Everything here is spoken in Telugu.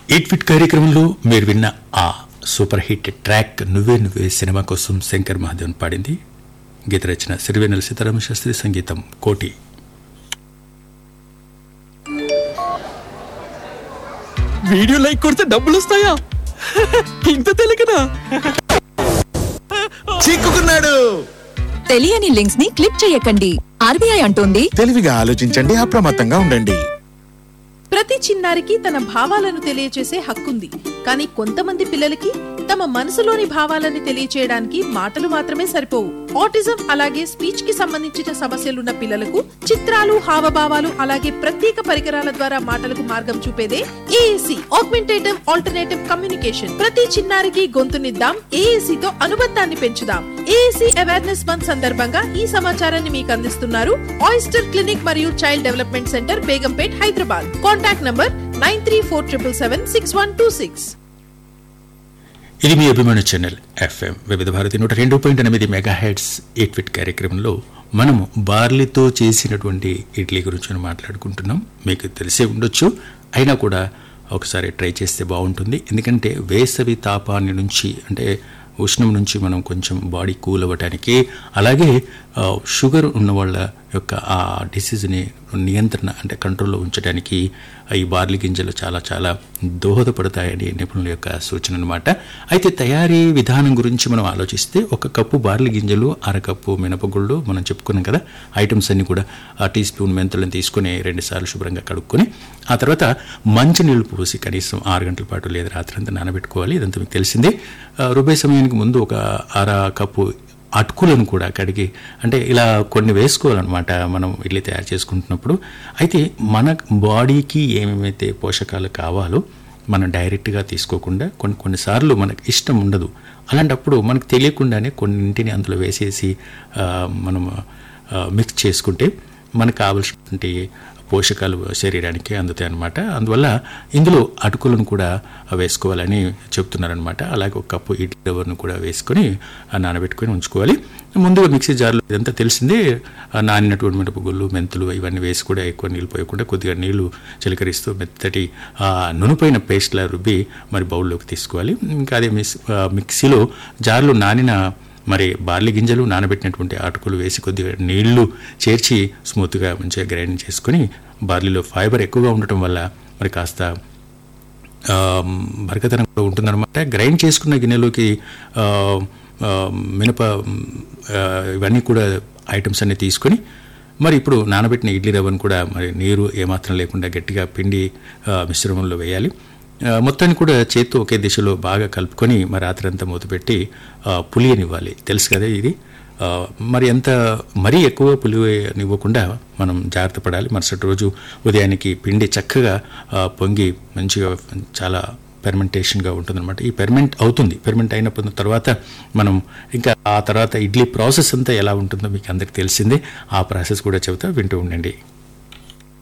ఎయిట్ ఫిట్ కార్యక్రమంలో మీరు విన్న ఆ సూపర్ హిట్ ట్రాక్ నువ్వే నువ్వే సినిమా కోసం శంకర్ మహాదేవన్ పాడింది గీత రచన సిరివేనెల సీతారామ శాస్త్రి సంగీతం కోటి వీడియో లైక్ కొడితే డబ్బులు వస్తాయా ఇంత తెలియకనా చిక్కుకున్నాడు తెలియని లింక్స్ ని క్లిక్ చేయకండి ఆర్బీఐ అంటోంది తెలివిగా ఆలోచించండి అప్రమత్తంగా ఉండండి ప్రతి చిన్నారికి తన భావాలను తెలియచేసే హక్కుంది కానీ కొంతమంది పిల్లలకి తమ మనసులోని భావాలని తెలియచేయడానికి మాటలు మాత్రమే సరిపోవు ఆటిజం అలాగే స్పీచ్ కి సంబంధించిన సమస్యలున్న పిల్లలకు చిత్రాలు హావభావాలు అలాగే ప్రత్యేక పరికరాల ద్వారా మాటలకు మార్గం చూపేదే ఏఏసి ఆగ్మెంటేటివ్ ఆల్టర్నేటివ్ కమ్యూనికేషన్ ప్రతి చిన్నారికి గొంతునిద్దాం ఏఏసి తో అనుబంధాన్ని పెంచుదాం ఏఏసి అవేర్నెస్ మంత్ సందర్భంగా ఈ సమాచారాన్ని మీకు అందిస్తున్నారు ఆయిస్టర్ క్లినిక్ మరియు child development centre Begumpet Hyderabad contact number nine three four triple seven six one two six ఇది మీ అభిమాన ఛానల్ ఎఫ్ఎం వివిధ భారతి నూట రెండు పాయింట్ ఎనిమిది మెగా హెడ్స్ ఎయిట్ ఫిట్ కార్యక్రమంలో మనము బార్లీతో చేసినటువంటి ఇడ్లీ గురించి మనం మాట్లాడుకుంటున్నాం మీకు తెలిసే ఉండొచ్చు అయినా కూడా ఒకసారి ట్రై చేస్తే బాగుంటుంది ఎందుకంటే వేసవి తాపాన్ని నుంచి అంటే ఉష్ణం నుంచి మనం కొంచెం బాడీ కూల్ అవ్వటానికి అలాగే ఆ, షుగర్ ఉన్న వాళ్ళ యొక్క ఆ డిసీజ్ని నియంత్రణ అంటే కంట్రోల్లో ఉంచడానికి ఈ బార్లీ గింజలు చాలా చాలా దోహదపడతాయని నిపుణుల యొక్క సూచన అనమాట అయితే తయారీ విధానం గురించి మనం ఆలోచిస్తే ఒక కప్పు బార్లీ గింజలు అరకప్పు మినపగుళ్ళు మనం చెప్పుకున్నాం కదా ఐటమ్స్ అన్ని కూడా ఆ టీ స్పూన్ మెంతులను తీసుకొని రెండుసార్లు శుభ్రంగా కడుక్కొని ఆ తర్వాత మంచి నీళ్లు పోసి కనీసం ఆరు గంటల పాటు లేదా రాత్రంతా నానబెట్టుకోవాలి ఇదంతా మీకు తెలిసిందే ఆ, రుబ్బే సమయానికి ముందు ఒక అర కప్పు అటుకులను కూడా కడిగి అంటే ఇలా కొన్ని వేసుకోవాలన్నమాట మనం ఇడ్లీ తయారు చేసుకుంటున్నప్పుడు అయితే మన బాడీకి ఏమేమైతే పోషకాలు కావాలో మనం డైరెక్ట్గా తీసుకోకుండా కొన్ని కొన్నిసార్లు మనకు ఇష్టం ఉండదు అలాంటప్పుడు మనకు తెలియకుండానే కొన్నింటిని అందులో వేసేసి ఆ, మనం ఆ, మిక్స్ చేసుకుంటే మనకు కావలసినటువంటి పోషకాలు శరీరానికి అందుతాయి అన్నమాట అందువల్ల ఇందులో అటుకులను కూడా వేసుకోవాలని చెప్తున్నారనమాట అలాగే ఒక కప్పు ఇడ్లీ రవ్వను కూడా వేసుకొని ఆ నానబెట్టుకొని ఉంచుకోవాలి ముందుగా మిక్సీ జార్లో ఇదంతా తెలిసిందే ఆ నానినటువంటి మిరపగుళ్ళు మెంతులు ఇవన్నీ వేసి కూడా ఎక్కువ నీళ్ళు పోయకుండా కొద్దిగా నీళ్లు చిలకరిస్తూ మెత్తటి ఆ నునుపైన పేస్ట్లా రుబ్బి మరి బౌల్లోకి తీసుకోవాలి ఇంకా అదే మిక్స్ ఆ, మిక్సీలో జార్లో నానిన మరి బార్లీ గింజలు నానబెట్టినటువంటి అటుకులు వేసి కొద్దిగా నీళ్లు చేర్చి స్మూత్గా మంచిగా గ్రైండ్ చేసుకొని బార్లీలో ఫైబర్ ఎక్కువగా ఉండటం వల్ల మరి కాస్త ఆ, బరకతనం కూడా ఉంటుందన్నమాట గ్రైండ్ చేసుకున్న గిన్నెలోకి ఆ, ఆ, మినప ఆ, ఇవన్నీ కూడా ఐటమ్స్ అన్ని తీసుకొని మరి ఇప్పుడు నానబెట్టిన ఇడ్లీ రవ్వను కూడా మరి నీరు ఏమాత్రం లేకుండా గట్టిగా పిండి ఆ, మిశ్రమంలో వేయాలి ఆ, మొత్తాన్ని కూడా చేత్తో ఒకే దిశలో బాగా కలుపుకొని మరి రాత్రంతా మూతపెట్టి ఆ, పులియనివ్వాలి తెలుసు కదా ఇది ఆ, మరి ఎంత మరీ ఎక్కువ పులియనివ్వకుండా మనం జాగ్రత్త పడాలి మరుసటి రోజు ఉదయానికి పిండి చక్కగా ఆ, పొంగి మంచిగా చాలా పెర్మెంటేషన్గా ఉంటుందన్నమాట ఈ పెర్మెంట్ అవుతుంది పెర్మెంట్ అయినప్పుడు తర్వాత మనం ఇంకా ఆ తర్వాత ఇడ్లీ ప్రాసెస్ అంతా ఎలా ఉంటుందో మీకు అందరికి తెలిసిందే ఆ ప్రాసెస్ కూడా చెబుతా వింటూ ఉండండి